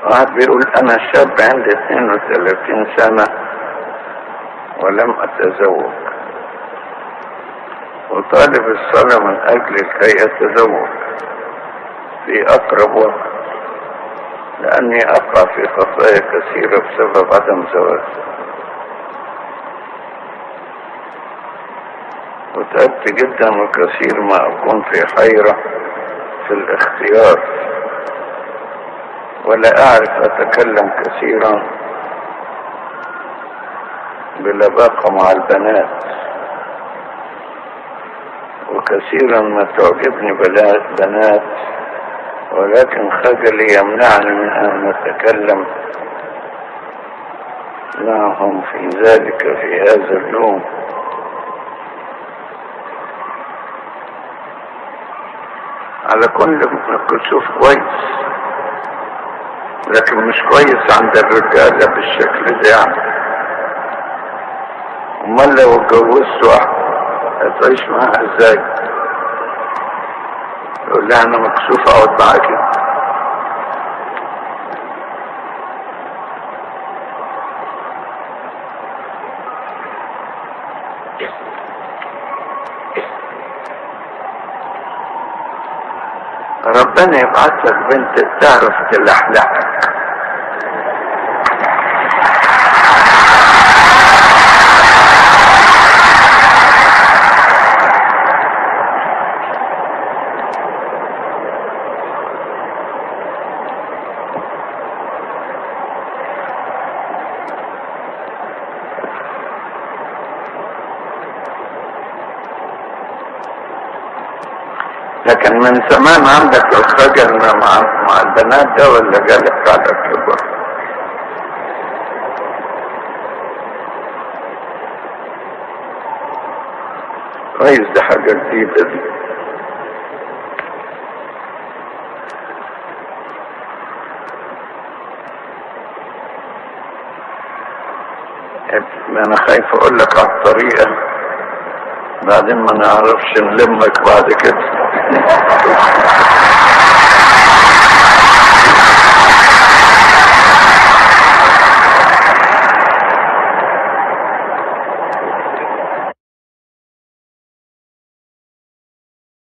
واحد بيقول انا شاب عندي 32 سنة ولم اتزوج وطالب الصلاة من اجل كي اتزوج في اقرب وقت لاني اقع في خطايا كثيرة بسبب عدم زواج وتعبت جدا وكثير ما اكون في حيرة في الاختيار ولا اعرف اتكلم كثيرا بلباقة مع البنات وكثيرا ما تعجبني بنات ولكن خجلي يمنعني من ان اتكلم معهم في ذلك في هذا اليوم على كل الكسوف كويس لكن مش كويس عند الرجالة بالشكل ده يعني امال لو اتجوزت واحدة هتعيش معاها ازاي يقول لها انا مكسوف اقعد معاكي ربنا يبعث لك بنت تعرف تلحلحك لكن من زمان عندك الخجل مع مع البنات ده ولا جالك بعد الكبر كويس دي حاجة جديدة دي انا خايف اقول لك على الطريقة بعدين ما نعرفش نلمك بعد كده